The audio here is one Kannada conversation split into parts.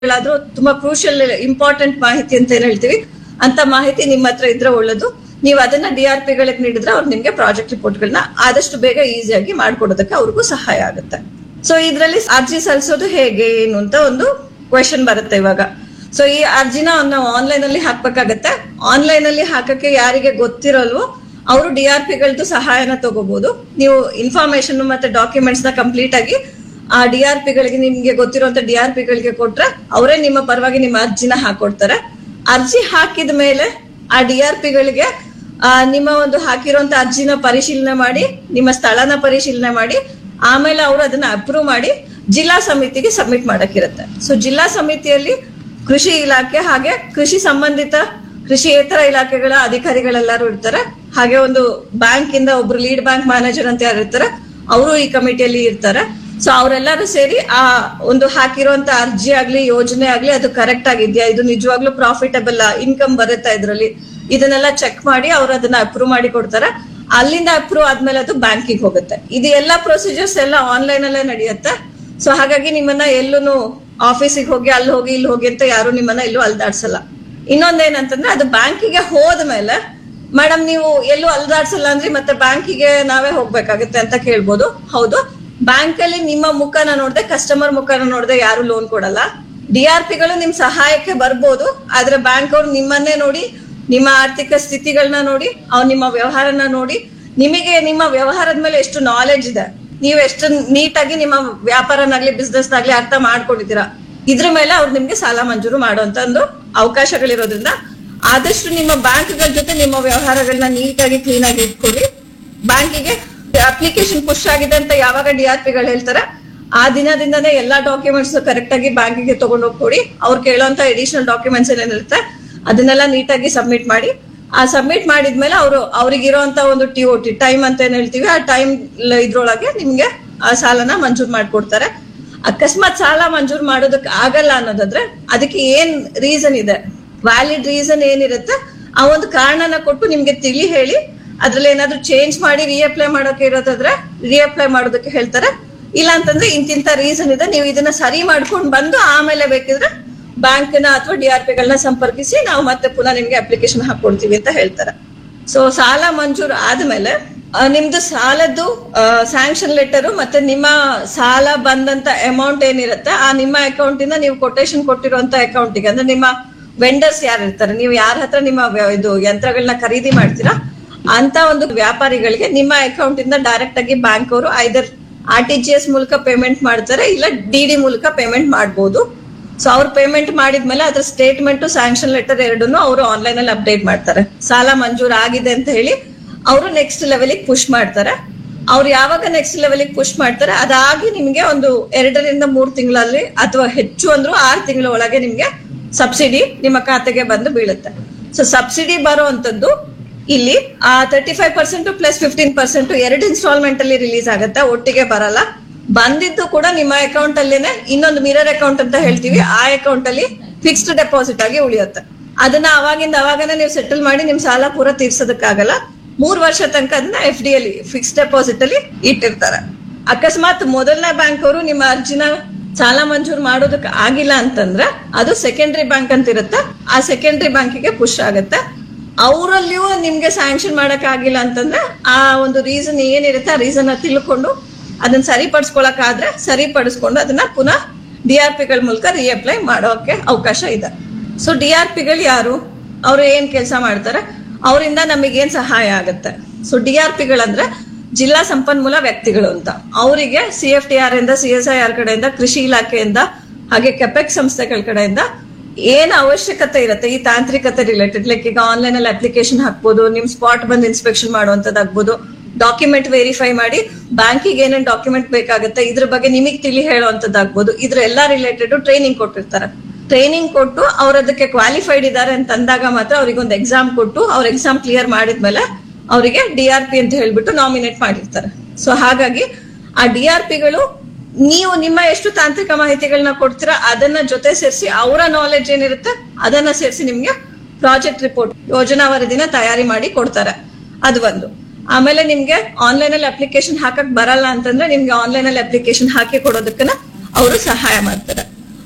ಮಾಹಿತಿಗಳಾದ್ರೂ ತುಂಬಾ ಕ್ರೂಷಿಯಲ್ ಇಂಪಾರ್ಟೆಂಟ್ ಮಾಹಿತಿ ಅಂತ ಏನ್ ಹೇಳ್ತೀವಿ ಅಂತ ಮಾಹಿತಿ ನಿಮ್ಮ ಹತ್ರ ಇದ್ರೆ ಒಳ್ಳೇದು ನೀವು ಅದನ್ನ ಡಿ ಆರ್ ಪಿ ಗಳಿಗೆ ನೀಡಿದ್ರೆ ಅವ್ರು ನಿಮ್ಗೆ ಪ್ರಾಜೆಕ್ಟ್ ರಿಪೋರ್ಟ್ ಗಳನ್ನ ಆದಷ್ಟು ಬೇಗ ಈಸಿಯಾಗಿ ಮಾಡ್ಕೊಡೋದಕ್ಕೆ ಅವ್ರಿಗೂ ಸಹಾಯ ಆಗುತ್ತೆ ಸೊ ಇದ್ರಲ್ಲಿ ಅರ್ಜಿ ಸಲ್ಲಿಸೋದು ಹೇಗೆ ಏನು ಅಂತ ಒಂದು ಕ್ವೆಶನ್ ಬರುತ್ತೆ ಇವಾಗ ಸೊ ಈ ಅರ್ಜಿನ ನಾವು ಆನ್ಲೈನ್ ಅಲ್ಲಿ ಹಾಕ್ಬೇಕಾಗತ್ತೆ ಆನ್ಲೈನ್ ಅಲ್ಲಿ ಹಾಕಕ್ಕೆ ಯಾರಿಗೆ ಗೊತ್ತಿರಲ್ವೋ ಅವರು ಡಿ ಆರ್ ಪಿಗಳದ್ದು ಸಹಾಯನ ತಗೋಬಹುದು ನೀವು ಇನ್ಫಾರ್ಮೇಶನ್ ಮತ್ತೆ ಡಾಕ್ಯುಮೆಂಟ್ಸ್ ನ ಕಂಪ್ಲೀಟ್ ಆಗಿ ಆ ಡಿ ಆರ್ ಪಿಗಳಿಗೆ ನಿಮ್ಗೆ ಗೊತ್ತಿರುವಂತ ಡಿ ಆರ್ ಪಿಗಳಿಗೆ ಕೊಟ್ರೆ ಅವರೇ ನಿಮ್ಮ ಪರವಾಗಿ ನಿಮ್ಮ ಅರ್ಜಿನ ಹಾಕೊಡ್ತಾರೆ ಅರ್ಜಿ ಹಾಕಿದ ಮೇಲೆ ಆ ಡಿ ಆರ್ ಪಿಗಳಿಗೆ ನಿಮ್ಮ ಒಂದು ಹಾಕಿರುವಂತ ಅರ್ಜಿನ ಪರಿಶೀಲನೆ ಮಾಡಿ ನಿಮ್ಮ ಸ್ಥಳನ ಪರಿಶೀಲನೆ ಮಾಡಿ ಆಮೇಲೆ ಅವರು ಅದನ್ನ ಅಪ್ರೂವ್ ಮಾಡಿ ಜಿಲ್ಲಾ ಸಮಿತಿಗೆ ಸಬ್ಮಿಟ್ ಮಾಡಕ್ಕಿರುತ್ತೆ ಸೊ ಜಿಲ್ಲಾ ಸಮಿತಿಯಲ್ಲಿ ಕೃಷಿ ಇಲಾಖೆ ಹಾಗೆ ಕೃಷಿ ಸಂಬಂಧಿತ ಕೃಷಿಯೇತರ ಇಲಾಖೆಗಳ ಅಧಿಕಾರಿಗಳೆಲ್ಲರೂ ಇರ್ತಾರೆ ಹಾಗೆ ಒಂದು ಬ್ಯಾಂಕ್ ಇಂದ ಒಬ್ರು ಲೀಡ್ ಬ್ಯಾಂಕ್ ಮ್ಯಾನೇಜರ್ ಅಂತ ಯಾರು ಇರ್ತಾರೆ ಅವರು ಈ ಕಮಿಟಿಯಲ್ಲಿ ಇರ್ತಾರೆ ಸೊ ಅವರೆಲ್ಲರೂ ಸೇರಿ ಆ ಒಂದು ಹಾಕಿರುವಂತ ಅರ್ಜಿ ಆಗ್ಲಿ ಯೋಜನೆ ಆಗ್ಲಿ ಅದು ಕರೆಕ್ಟ್ ಆಗಿದ್ಯಾ ಇದು ನಿಜವಾಗ್ಲೂ ಪ್ರಾಫಿಟಬಲ್ ಇನ್ಕಮ್ ಬರುತ್ತಾ ಇದ್ರಲ್ಲಿ ಇದನ್ನೆಲ್ಲ ಚೆಕ್ ಮಾಡಿ ಅವ್ರು ಅದನ್ನ ಅಪ್ರೂವ್ ಮಾಡಿ ಕೊಡ್ತಾರೆ ಅಲ್ಲಿಂದ ಅಪ್ರೂವ್ ಆದ್ಮೇಲೆ ಅದು ಬ್ಯಾಂಕಿಗೆ ಹೋಗುತ್ತೆ ಇದು ಎಲ್ಲ ಪ್ರೊಸೀಜರ್ಸ್ ಎಲ್ಲ ಆನ್ಲೈನ್ ಅಲ್ಲೇ ನಡೆಯುತ್ತೆ ಸೊ ಹಾಗಾಗಿ ನಿಮ್ಮನ್ನ ಎಲ್ಲೂ ಆಫೀಸಿಗೆ ಹೋಗಿ ಅಲ್ಲಿ ಹೋಗಿ ಇಲ್ಲಿ ಹೋಗಿ ಅಂತ ಯಾರು ನಿಮ್ಮನ್ನ ಎಲ್ಲೂ ಅಲ್ದಾಡ್ಸಲ್ಲ ಇನ್ನೊಂದೇನಂತಂದ್ರೆ ಅದು ಬ್ಯಾಂಕಿಗೆ ಹೋದ್ಮೇಲೆ ಮೇಡಮ್ ನೀವು ಎಲ್ಲೂ ಅಲ್ದಾಡ್ಸಲ್ಲ ಅಂದ್ರೆ ಮತ್ತೆ ಬ್ಯಾಂಕಿಗೆ ನಾವೇ ಹೋಗ್ಬೇಕಾಗುತ್ತೆ ಅಂತ ಕೇಳ್ಬೋದು ಹೌದು ಬ್ಯಾಂಕ್ ಅಲ್ಲಿ ನಿಮ್ಮ ಮುಖನ ನೋಡದೆ ಕಸ್ಟಮರ್ ಮುಖನ ನೋಡದೆ ಯಾರು ಲೋನ್ ಕೊಡಲ್ಲ ಡಿ ಆರ್ ಪಿಗಳು ನಿಮ್ ಸಹಾಯಕ್ಕೆ ಬರ್ಬೋದು ಆದ್ರೆ ಬ್ಯಾಂಕ್ ಅವ್ರು ನಿಮ್ಮನ್ನೇ ನೋಡಿ ನಿಮ್ಮ ಆರ್ಥಿಕ ಸ್ಥಿತಿಗಳನ್ನ ನೋಡಿ ಅವ್ರು ನಿಮ್ಮ ವ್ಯವಹಾರನ ನೋಡಿ ನಿಮಗೆ ನಿಮ್ಮ ವ್ಯವಹಾರದ ಮೇಲೆ ಎಷ್ಟು ನಾಲೆಜ್ ಇದೆ ನೀವು ಎಷ್ಟು ನೀಟಾಗಿ ನಿಮ್ಮ ವ್ಯಾಪಾರನಾಗ್ಲಿ ಬಿಸ್ನೆಸ್ ನಾಗ್ಲಿ ಅರ್ಥ ಮಾಡ್ಕೊಂಡಿದ್ದೀರಾ ಇದ್ರ ಮೇಲೆ ಅವ್ರು ನಿಮ್ಗೆ ಸಾಲ ಮಂಜೂರು ಮಾಡುವಂತ ಒಂದು ಅವಕಾಶಗಳಿರೋದ್ರಿಂದ ಆದಷ್ಟು ನಿಮ್ಮ ಬ್ಯಾಂಕ್ಗಳ ಜೊತೆ ನಿಮ್ಮ ವ್ಯವಹಾರಗಳನ್ನ ನೀಟಾಗಿ ಕ್ಲೀನ್ ಆಗಿ ಇಟ್ಕೊಳ್ಳಿ ಬ್ಯಾಂಕಿಗೆ ಅಪ್ಲಿಕೇಶನ್ ಪುಷ್ ಆಗಿದೆ ಅಂತ ಯಾವಾಗ ಡಿ ಆರ್ ಪಿಗಳು ಹೇಳ್ತಾರೆ ಆ ದಿನದಿಂದನೇ ಎಲ್ಲಾ ಡಾಕ್ಯುಮೆಂಟ್ಸ್ ಕರೆಕ್ಟ್ ಆಗಿ ಬ್ಯಾಂಕಿಗೆ ತಗೊಂಡು ಹೋಗ್ಕೊಡಿ ಅವ್ರು ಕೇಳೋಂತ ಎಡಿಷನಲ್ ಡಾಕ್ಯುಮೆಂಟ್ಸ್ ಏನೇನಿರುತ್ತೆ ಅದನ್ನೆಲ್ಲ ನೀಟಾಗಿ ಸಬ್ಮಿಟ್ ಮಾಡಿ ಆ ಸಬ್ಮಿಟ್ ಮಾಡಿದ್ಮೇಲೆ ಅವರು ಅವ್ರಿಗಿರೋಂತ ಒಂದು ಟಿ ಒ ಟಿ ಟೈಮ್ ಅಂತ ಏನ್ ಹೇಳ್ತೀವಿ ಆ ಟೈಮ್ ಇದ್ರೊಳಗೆ ನಿಮ್ಗೆ ಆ ಸಾಲನ ಮಂಜೂರ್ ಮಾಡ್ಕೊಡ್ತಾರೆ ಅಕಸ್ಮಾತ್ ಸಾಲ ಮಂಜೂರ್ ಮಾಡೋದಕ್ಕೆ ಆಗಲ್ಲ ಅನ್ನೋದಾದ್ರೆ ಅದಕ್ಕೆ ಏನ್ ರೀಸನ್ ಇದೆ ವ್ಯಾಲಿಡ್ ರೀಸನ್ ಏನಿರುತ್ತೆ ಆ ಒಂದು ಕಾರಣನ ಕೊಟ್ಟು ನಿಮ್ಗೆ ತಿಳಿ ಹೇಳಿ ಅದ್ರಲ್ಲಿ ಏನಾದ್ರು ಚೇಂಜ್ ಮಾಡಿ ರಿಅಪ್ಲೈ ಮಾಡೋಕೆ ಇರೋದಾದ್ರೆ ರಿಅಪ್ಲೈ ಮಾಡೋದಕ್ಕೆ ಹೇಳ್ತಾರೆ ಇಲ್ಲ ಅಂತಂದ್ರೆ ಇಂತಿಂತ ರೀಸನ್ ಇದೆ ನೀವು ಇದನ್ನ ಸರಿ ಮಾಡ್ಕೊಂಡು ಬಂದು ಆಮೇಲೆ ಬೇಕಿದ್ರೆ ಬ್ಯಾಂಕ್ ನ ಅಥವಾ ಡಿ ಆರ್ ಪಿಗಳನ್ನ ಸಂಪರ್ಕಿಸಿ ನಾವು ಮತ್ತೆ ಪುನಃ ನಿಮ್ಗೆ ಅಪ್ಲಿಕೇಶನ್ ಹಾಕೊಡ್ತೀವಿ ಅಂತ ಹೇಳ್ತಾರೆ ಸೊ ಸಾಲ ಮಂಜೂರು ಆದ್ಮೇಲೆ ಆ, ನಿಮ್ದು ಸಾಲದ್ದು ಸ್ಯಾಂಕ್ಷನ್ ಲೆಟರ್ ಮತ್ತೆ ನಿಮ್ಮ ಸಾಲ ಬಂದಂತ ಅಮೌಂಟ್ ಏನಿರುತ್ತೆ ಆ ನಿಮ್ಮ ಅಕೌಂಟ್ ಇಂದ ನೀವು ಕೊಟೇಶನ್ ಕೊಟ್ಟಿರುವಂತ ಅಕೌಂಟಿಗೆ ಅಂದ್ರೆ ನಿಮ್ಮ ವೆಂಡರ್ಸ್ ಯಾರು ಇರ್ತಾರೆ ನೀವು ಯಾರ ಹತ್ರ ನಿಮ್ಮ ವ್ಯ- ಇದು ಯಂತ್ರಗಳನ್ನ ಖರೀದಿ ಮಾಡ್ತೀರಾ ಅಂತ ಒಂದು ವ್ಯಾಪಾರಿಗಳಿಗೆ ನಿಮ್ಮ ಅಕೌಂಟ್ ಇಂದ ಡೈರೆಕ್ಟ್ ಆಗಿ ಬ್ಯಾಂಕ್ ಅವರು either R T G S ಮೂಲಕ ಪೇಮೆಂಟ್ ಮಾಡ್ತಾರೆ ಇಲ್ಲ ಡಿ ಡಿ ಮೂಲಕ ಪೇಮೆಂಟ್ ಮಾಡ್ಬೋದು ಸೊ ಅವ್ರು ಪೇಮೆಂಟ್ ಮಾಡಿದ್ಮೇಲೆ ಅದ್ರ ಸ್ಟೇಟ್ಮೆಂಟ್ ಸ್ಯಾಂಕ್ಷನ್ ಲೆಟರ್ ಎರಡನ್ನು ಅವರು ಆನ್ಲೈನ್ ಅಲ್ಲಿ ಅಪ್ಡೇಟ್ ಮಾಡ್ತಾರೆ ಸಾಲ ಮಂಜೂರು ಆಗಿದೆ ಅಂತ ಹೇಳಿ ಅವರು ನೆಕ್ಸ್ಟ್ ಲೆವೆಲಿಗೆ ಪುಷ್ ಮಾಡ್ತಾರೆ ಅವ್ರು ಯಾವಾಗ ನೆಕ್ಸ್ಟ್ ಲೆವೆಲಿಗೆ ಪುಷ್ ಮಾಡ್ತಾರೆ ಅದಾಗಿ ನಿಮ್ಗೆ ಒಂದು ಎರಡರಿಂದ ಮೂರು ತಿಂಗಳಲ್ಲಿ ಅಥವಾ ಹೆಚ್ಚು ಅಂದ್ರೂ ಆರು ತಿಂಗಳ ಒಳಗೆ ನಿಮ್ಗೆ ಸಬ್ಸಿಡಿ ನಿಮ್ಮ ಖಾತೆಗೆ ಬಂದು ಬೀಳುತ್ತೆ ಸೊ ಸಬ್ಸಿಡಿ ಬರುವಂತದ್ದು ಇಲ್ಲಿ ಆ thirty five percent plus fifteen percent ಎರಡು ಇನ್ಸ್ಟಾಲ್ಮೆಂಟ್ ಅಲ್ಲಿ ರಿಲೀಸ್ ಆಗುತ್ತೆ ಒಟ್ಟಿಗೆ ಬರಲ್ಲ ಬಂದಿದ್ದು ಕೂಡ ನಿಮ್ಮ ಅಕೌಂಟ್ ಅಲ್ಲೇನೆ ಇನ್ನೊಂದು ಮಿರರ್ ಅಕೌಂಟ್ ಅಂತ ಹೇಳ್ತೀವಿ ಆ ಅಕೌಂಟ್ ಅಲ್ಲಿ ಫಿಕ್ಸ್ಡ್ ಡೆಪಾಸಿಟ್ ಆಗಿ ಉಳಿಯುತ್ತೆ ಅದನ್ನ ಅವಾಗಿಂದ ಅವಾಗನೇ ನೀವು ಸೆಟಲ್ ಮಾಡಿ ನಿಮ್ ಸಾಲ ಪೂರ ತೀರ್ಸೋದಕ್ಕಾಗಲ್ಲ ಮೂರ್ ವರ್ಷ ತನಕ ಅದನ್ನ ಎಫ್ ಡಿ ಅಲ್ಲಿ ಫಿಕ್ಸ್ಡ್ ಡೆಪಾಸಿಟ್ ಅಲ್ಲಿ ಇಟ್ಟಿರ್ತಾರೆ ಅಕಸ್ಮಾತ್ ಮೊದಲನೇ ಬ್ಯಾಂಕ್ ಅವರು ನಿಮ್ಮ ಅರ್ಜಿನ ಸಾಲ ಮಂಜೂರು ಮಾಡೋದಕ್ಕೆ ಆಗಿಲ್ಲ ಅಂತಂದ್ರೆ ಅದು ಸೆಕೆಂಡರಿ ಬ್ಯಾಂಕ್ ಅಂತ ಇರುತ್ತೆ ಆ ಸೆಕೆಂಡರಿ ಬ್ಯಾಂಕಿಗೆ ಪುಷ್ ಆಗುತ್ತೆ ಅವರಲ್ಲಿಯೂ ನಿಮ್ಗೆ ಸ್ಯಾಂಕ್ಷನ್ ಮಾಡಕ್ ಆಗಿಲ್ಲ ಅಂತಂದ್ರೆ ಆ ಒಂದು ರೀಸನ್ ಏನಿರುತ್ತೆ ಆ ರೀಸನ್ ತಿಳ್ಕೊಂಡು ಅದನ್ನ ಸರಿಪಡಿಸ್ಕೊಳಕ್ ಸರಿಪಡಿಸ್ಕೊಂಡು ಅದನ್ನ ಪುನಃ ಡಿ ಆರ್ ಪಿಗಳ ಮೂಲಕ ರಿಅಪ್ಲೈ ಮಾಡೋಕೆ ಅವಕಾಶ ಇದೆ ಸೊ ಡಿ ಆರ್ ಪಿಗಳು ಯಾರು ಅವರು ಏನ್ ಕೆಲಸ ಮಾಡ್ತಾರೆ ಅವರಿಂದ ನಮಗೇನ್ ಸಹಾಯ ಆಗುತ್ತೆ ಸೊ ಡಿ ಆರ್ ಪಿಗಳಂದ್ರೆ ಜಿಲ್ಲಾ ಸಂಪನ್ಮೂಲ ವ್ಯಕ್ತಿಗಳು ಅಂತ ಅವರಿಗೆ ಸಿ ಎಫ್ ಟಿ ಆರ್ ಇಂದ ಸಿ ಎಸ್ ಐ ಆರ್ ಕಡೆಯಿಂದ ಕೃಷಿ ಇಲಾಖೆಯಿಂದ ಹಾಗೆ ಕೆಪೆಕ್ ಸಂಸ್ಥೆಗಳ ಕಡೆಯಿಂದ ಏನ್ ಅವಶ್ಯಕತೆ ಇರುತ್ತೆ ಈ ತಾಂತ್ರಿಕತೆ ರಿಲೇಟೆಡ್ ಲೈಕ್ ಈಗ ಆನ್ಲೈನ್ ಅಲ್ಲಿ ಅಪ್ಲಿಕೇಶನ್ ಹಾಕ್ಬೋದು ನಿಮ್ ಸ್ಪಾಟ್ ಬಂದು ಇನ್ಸ್ಪೆಕ್ಷನ್ ಮಾಡುವಂತದ್ದಾಗ್ಬೋದು ಡಾಕ್ಯುಮೆಂಟ್ ವೆರಿಫೈ ಮಾಡಿ ಬ್ಯಾಂಕಿಗೆ ಏನೇನ್ ಡಾಕ್ಯುಮೆಂಟ್ ಬೇಕಾಗುತ್ತೆ ಇದ್ರ ಬಗ್ಗೆ ನಿಮಗ್ ತಿಳಿ ಹೇಳುವಂತದ್ದಾಗ್ಬೋದು ಇದ್ರ ಎಲ್ಲಾ ರಿಲೇಟೆಡ್ ಟ್ರೈನಿಂಗ್ ಕೊಟ್ಟಿರ್ತಾರೆ ಟ್ರೈನಿಂಗ್ ಕೊಟ್ಟು ಅವ್ರ ಅದಕ್ಕೆ ಕ್ವಾಲಿಫೈಡ್ ಇದ್ದಾರೆ ಅಂತ ಅಂದಾಗ ಮಾತ್ರ ಅವ್ರಿಗೆ ಒಂದು ಎಕ್ಸಾಮ್ ಕೊಟ್ಟು ಅವ್ರ ಎಕ್ಸಾಮ್ ಕ್ಲಿಯರ್ ಮಾಡಿದ್ಮೇಲೆ ಅವರಿಗೆ ಡಿ ಆರ್ ಪಿ ಅಂತ ಹೇಳ್ಬಿಟ್ಟು ನಾಮಿನೇಟ್ ಮಾಡಿರ್ತಾರೆ ಸೊ ಹಾಗಾಗಿ ಆ ಡಿ ಆರ್ ಪಿಗಳು ನೀವು ನಿಮ್ಮ ಎಷ್ಟು ತಾಂತ್ರಿಕ ಮಾಹಿತಿಗಳನ್ನ ಕೊಡ್ತೀರಾ ಅದನ್ನ ಜೊತೆ ಸೇರಿಸಿ ಅವರ ನಾಲೆಡ್ಜ್ ಏನಿರುತ್ತೆ ಅದನ್ನ ಸೇರಿಸಿ ನಿಮ್ಗೆ ಪ್ರಾಜೆಕ್ಟ್ ರಿಪೋರ್ಟ್ ಯೋಜನಾ ವರದಿನ ತಯಾರಿ ಮಾಡಿ ಕೊಡ್ತಾರೆ ಅದು ಒಂದು ಆಮೇಲೆ ನಿಮ್ಗೆ ಆನ್ಲೈನ್ ಅಲ್ಲಿ ಅಪ್ಲಿಕೇಶನ್ ಹಾಕಕ್ ಬರಲ್ಲ ಅಂತಂದ್ರೆ ನಿಮ್ಗೆ ಆನ್ಲೈನ್ ಅಲ್ಲಿ ಅಪ್ಲಿಕೇಶನ್ ಹಾಕಿ ಕೊಡೋದಕ್ಕನ ಅವರು ಸಹಾಯ ಮಾಡ್ತಾರೆ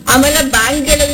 ಆಮೇಲೆ ಬ್ಯಾಂಕ್ಗಳಲ್ಲಿ